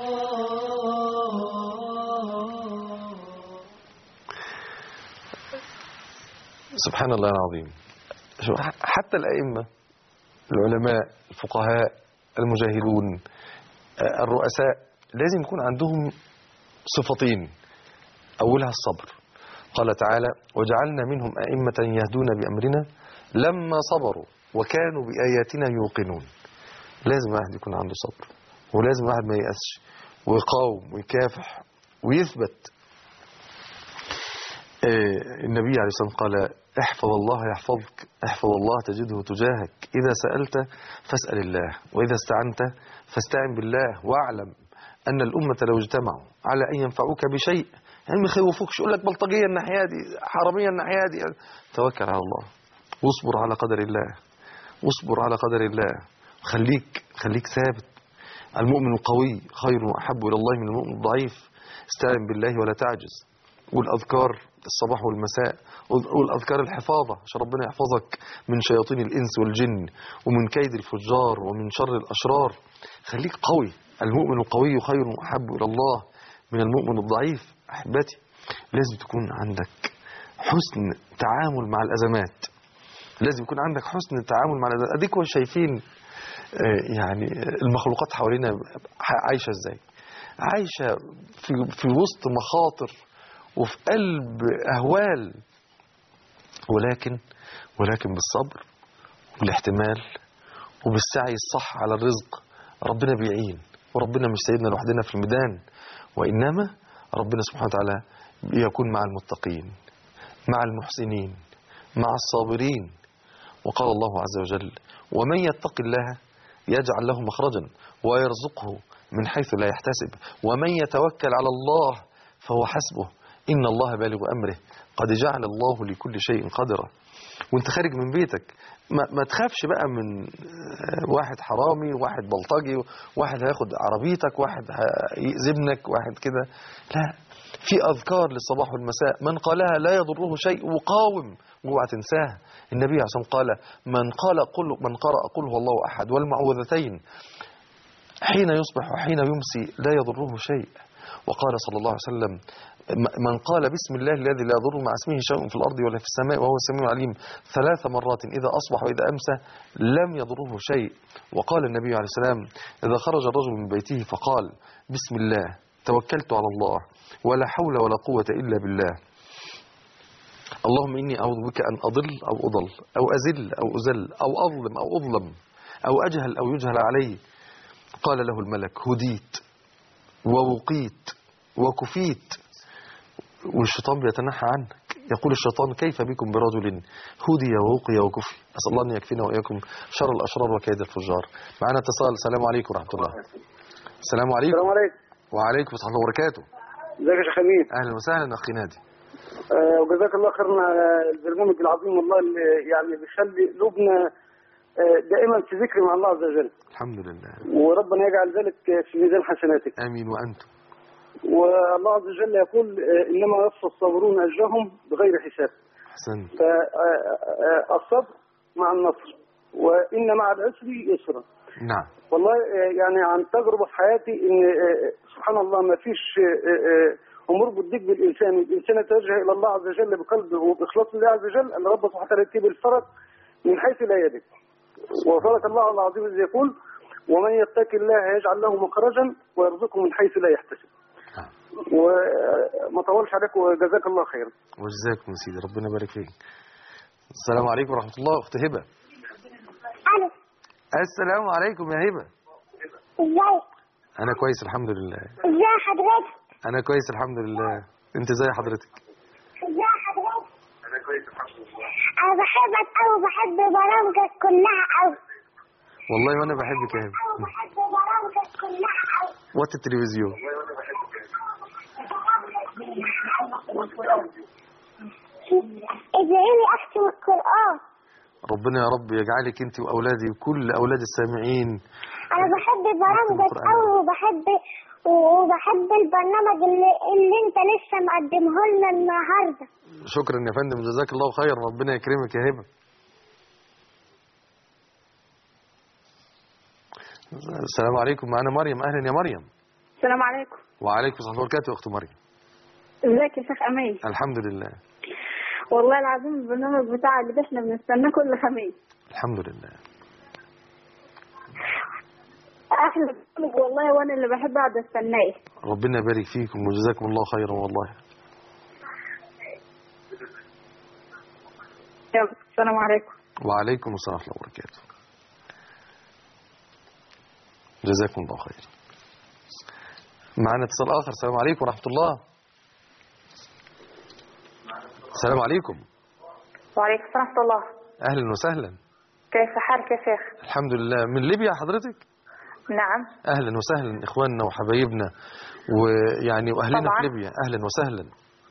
سبحان الله العظيم شو- حتى الأئمة العلماء الفقهاء المجاهدون آه، الرؤساء لازم يكون عندهم صفتين أولها الصبر قال تعالى وجعلنا منهم أئمة يهدون بأمرنا لما صبروا وكانوا بآياتنا يوقنون لازم واحد يكون عنده صبر ولازم واحد ما ييأسش ويقاوم ويكافح ويثبت آه، النبي عليه الصلاة والسلام قال احفظ الله يحفظك احفظ الله تجده تجاهك إذا سألت فاسأل الله وإذا استعنت فاستعن بالله واعلم أن الأمة لو اجتمعوا على أن ينفعوك بشيء يعني ما يخوفوكش يقول لك بلطجية الناحية دي حرامية الناحية دي توكل على الله واصبر على قدر الله واصبر على قدر الله خليك خليك ثابت المؤمن القوي خير وأحب إلى الله من المؤمن الضعيف استعن بالله ولا تعجز والأذكار الصباح والمساء والأذكار الحفاظة عشان ربنا يحفظك من شياطين الإنس والجن ومن كيد الفجار ومن شر الأشرار خليك قوي المؤمن القوي خير وأحب إلى الله من المؤمن الضعيف أحبتي لازم تكون عندك حسن تعامل مع الأزمات لازم يكون عندك حسن التعامل مع الأزمات أديكم شايفين آه، يعني المخلوقات حوالينا عايشة ازاي عايشة في, في وسط مخاطر وفي قلب أهوال ولكن ولكن بالصبر والاحتمال وبالسعي الصح على الرزق ربنا بيعين وربنا مش سيدنا لوحدنا في الميدان وإنما ربنا سبحانه وتعالى يكون مع المتقين مع المحسنين مع الصابرين وقال الله عز وجل ومن يتق الله يجعل له مخرجا ويرزقه من حيث لا يحتسب ومن يتوكل على الله فهو حسبه إن الله بالغ أمره قد جعل الله لكل شيء قدرا وانت خارج من بيتك ما, ما تخافش بقى من آه، واحد حرامي واحد بلطجي واحد هياخد عربيتك واحد هيأذي ابنك واحد كده لا في أذكار للصباح والمساء من قالها لا يضره شيء وقاوم واوعى تنساها النبي عليه الصلاة والسلام قال من قال قل من قرأ قل هو الله أحد والمعوذتين حين يصبح وحين يمسي لا يضره شيء وقال صلى الله عليه وسلم م- من قال بسم الله الذي لا يضر مع اسمه شيء في الأرض ولا في السماء وهو السميع العليم ثلاث مرات إذا أصبح وإذا أمسى لم يضره شيء وقال النبي عليه السلام إذا خرج الرجل من بيته فقال بسم الله توكلت على الله ولا حول ولا قوة إلا بالله اللهم إني أعوذ بك أن أضل أو أضل أو أزل أو أزل أو أظلم أو أظلم أو أجهل أو يجهل علي قال له الملك هديت ووقيت وكفيت والشيطان بيتنحى عنك يقول الشيطان كيف بكم برجل هدي ووقي وكفي أسأل الله أن يكفينا وإياكم شر الأشرار وكيد الفجار معنا اتصال السلام عليكم ورحمة الله السلام عليكم السلام عليكم وعليكم ورحمة الله وبركاته ازيك يا شيخ امين أهلا وسهلا أخي نادي آه وجزاك الله خيرا على البرنامج العظيم والله اللي يعني بيخلي قلوبنا آه دائما في ذكر مع الله عز وجل الحمد لله وربنا يجعل ذلك في ميزان حسناتك آمين وأنتم والله عز وجل يقول آه انما يوفى الصابرون اجرهم بغير حساب أحسنت فالصبر مع النصر وان مع العسر يسرا نعم والله آه، يعني عن تجربه في حياتي ان آه، سبحان الله ما فيش آه، آه، امور بتضيق بالانسان الانسان يتوجه الى الله عز وجل بقلبه وباخلاص لله عز وجل ان رب سبحانه وتعالى يكتب الفرج من حيث لا يدرك وصدق الله العظيم اذ يقول ومن يتق الله يجعل له مخرجا ويرزقه من حيث لا يحتسب نعم. وما طولش عليك وجزاك الله خيرا وجزاكم يا سيدي ربنا يبارك فيك السلام عليكم ورحمة الله أخت هبة الو السلام عليكم يا هبة ازاي أنا كويس الحمد لله ازاي حضرتك أنا كويس الحمد لله أنت زي حضرتك ازاي حضرتك انا بحبك قوي وبحب برامجك كلها قوي والله وأنا بحبك يا هبة قوي بحب برامجك كلها قوي وطي التلفزيون ادعي لي اختم القران ربنا يا رب يجعلك انت واولادي وكل اولاد السامعين انا بحب برامجك قوي وبحب وبحب البرنامج اللي, اللي انت لسه مقدمه لنا النهارده شكرا يا فندم جزاك الله خير ربنا يكرمك يا هبه السلام عليكم معنا مريم اهلا يا مريم السلام عليكم وعليكم السلام ورحمه الله وبركاته يا اخت مريم ازيك يا شيخ امين الحمد لله والله العظيم البرنامج بتاع اللي احنا بنستناه كل خميس الحمد لله احلى برنامج والله وانا اللي بحب اقعد استناه ربنا يبارك فيكم وجزاكم الله خيرا والله يلا السلام عليكم وعليكم السلام ورحمه الله وبركاته جزاكم الله خير معنا اتصال اخر السلام عليكم ورحمه الله السلام عليكم وعليكم السلام ورحمه الله اهلا وسهلا كيف حالك يا شيخ الحمد لله من ليبيا حضرتك نعم اهلا وسهلا اخواننا وحبايبنا ويعني واهلنا طبعاً. في ليبيا اهلا وسهلا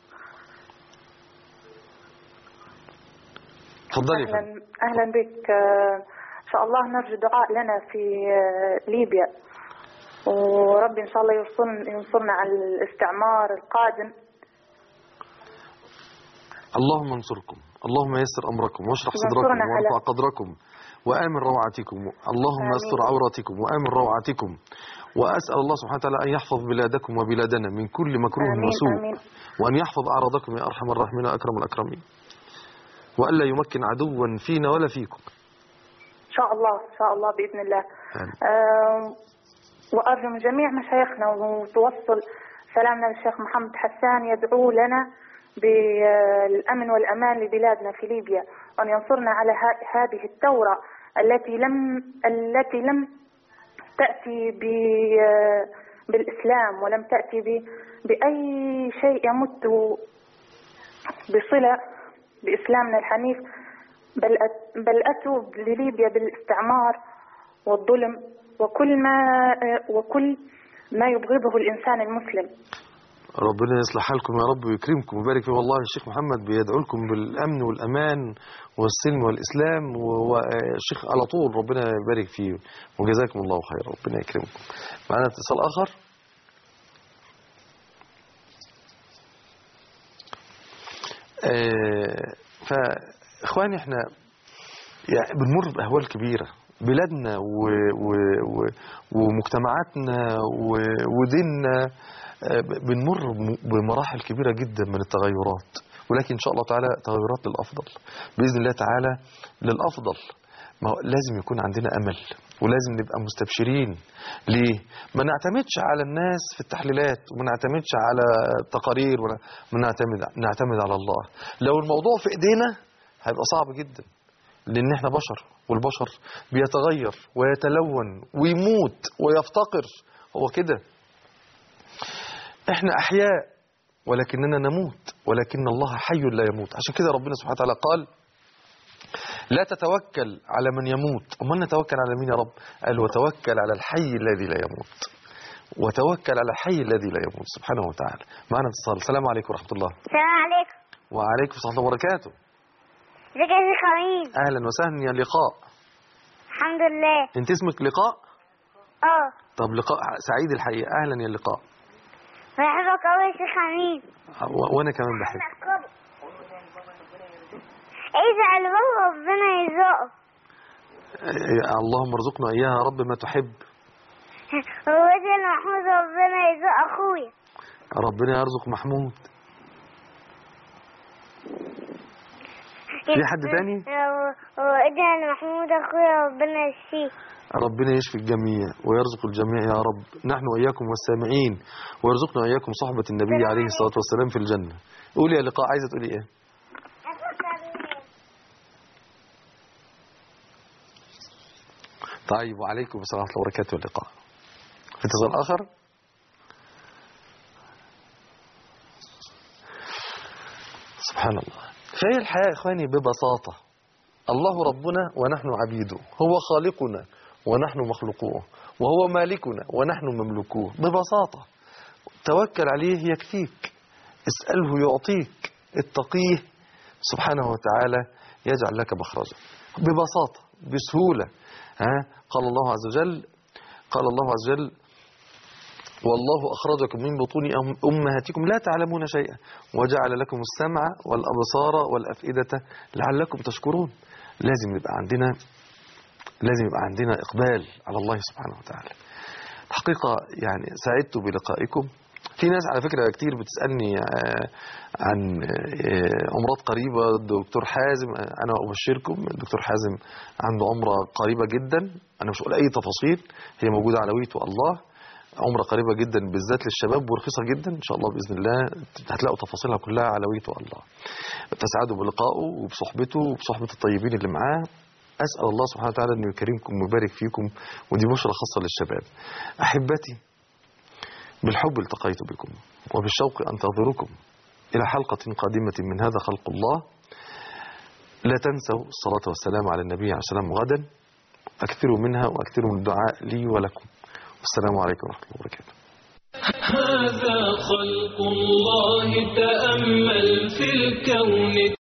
اتفضلي يا اهلا فندم اهلا بك آه، ان شاء الله نرجو دعاء لنا في آه، ليبيا وربي ان شاء الله ينصرنا ينصرنا على الاستعمار القادم اللهم انصركم اللهم يسر امركم واشرح ينصرنا صدركم على- وارفع قدركم وامن روعتكم اللهم آمين. استر عوراتكم وامن روعتكم واسال الله سبحانه وتعالى ان يحفظ بلادكم وبلادنا من كل مكروه آمين، وسوء آمين. وان يحفظ اعراضكم يا ارحم الراحمين واكرم الاكرمين والا يمكن عدوا فينا ولا فيكم ان شاء الله ان شاء الله باذن الله آمين. آه، وارجو من جميع مشايخنا وتوصل سلامنا للشيخ محمد حسان يدعو لنا بالامن والامان لبلادنا في ليبيا وان ينصرنا على ه- هذه الثوره التي لم التي لم تاتي ب- بالاسلام ولم تاتي ب- باي شيء يمت بصله باسلامنا الحنيف بل أت- بل اتوا لليبيا بالاستعمار والظلم وكل ما وكل ما يبغضه الانسان المسلم ربنا يصلح حالكم يا رب ويكرمكم ويبارك في والله الشيخ محمد بيدعو لكم بالامن والامان والسلم والاسلام و- والشيخ على طول ربنا يبارك فيه وجزاكم الله خير ربنا يكرمكم معنا اتصال اخر آه، فاخواني احنا يعني بنمر باهوال كبيره بلادنا و و و ومجتمعاتنا و وديننا آه، بنمر بم- بمراحل كبيره جدا من التغيرات ولكن ان شاء الله تعالى تغيرات للافضل باذن الله تعالى للافضل ما هو لازم يكون عندنا امل ولازم نبقى مستبشرين ليه ما نعتمدش على الناس في التحليلات وما نعتمدش على تقارير ولا ما نعتمد نعتمد على الله لو الموضوع في ايدينا هيبقى صعب جدا لان احنا بشر والبشر بيتغير ويتلون ويموت ويفتقر هو كده احنا احياء ولكننا نموت ولكن الله حي لا يموت عشان كده ربنا سبحانه وتعالى قال لا تتوكل على من يموت امال نتوكل على مين يا رب قال وتوكل على الحي الذي لا يموت وتوكل على الحي الذي لا يموت سبحانه وتعالى معنا اتصال السلام عليكم ورحمه الله السلام عليكم وعليكم السلام ورحمه الله وبركاته ازيك يا شيخ امين اهلا وسهلا يا لقاء الحمد لله انت اسمك لقاء اه طب لقاء سعيد الحقيقه اهلا يا لقاء بحبك قوي يا شيخ امين و- وانا كمان بحب ازعل بابا ربنا يرزقه يا اللهم ارزقنا اياها يا رب ما تحب ووجه محمود ربنا يرزق اخويا ربنا يرزق محمود في حد تاني؟ وإدعي محمود أخويا ربنا يشفيه ربنا يشفي الجميع ويرزق الجميع يا رب نحن وإياكم والسامعين ويرزقنا وإياكم صحبة النبي عليه الصلاة والسلام في الجنة قولي يا لقاء عايزة تقولي إيه طيب وعليكم السلام ورحمة الله وبركاته اللقاء في اتصال آخر سبحان الله فهي الحياة يا إخواني ببساطة الله ربنا ونحن عبيده هو خالقنا ونحن مخلوقوه وهو مالكنا ونحن مملوكوه ببساطة توكل عليه يكفيك اسأله يعطيك اتقيه سبحانه وتعالى يجعل لك مخرجا ببساطة بسهولة ها قال الله عز وجل قال الله عز وجل والله أخرجكم من بطون أم- أمهاتكم لا تعلمون شيئا وجعل لكم السمع والأبصار والأفئدة لعلكم تشكرون لازم يبقى عندنا لازم يبقى عندنا إقبال على الله سبحانه وتعالى الحقيقة يعني سعدت بلقائكم في ناس على فكرة كتير بتسألني آه، عن آه، عمرات قريبة الدكتور حازم آه، أنا أبشركم الدكتور حازم عنده عمرة قريبة جدا أنا مش هقول أي تفاصيل هي موجودة على ويتو الله عمرة قريبة جدا بالذات للشباب ورخيصة جدا إن شاء الله بإذن الله هتلاقوا تفاصيلها كلها على ويتو الله تسعدوا بلقائه وبصحبته وبصحبة الطيبين اللي معاه أسأل الله سبحانه وتعالى أنه يكرمكم ويبارك فيكم ودي بشرة خاصة للشباب أحبتي بالحب التقيت بكم وبالشوق أنتظركم إلى حلقة قادمة من هذا خلق الله لا تنسوا الصلاة والسلام على النبي عليه السلام غدا أكثروا منها وأكثروا من الدعاء لي ولكم والسلام عليكم ورحمة الله وبركاته هذا خلق الله تأمل في الكون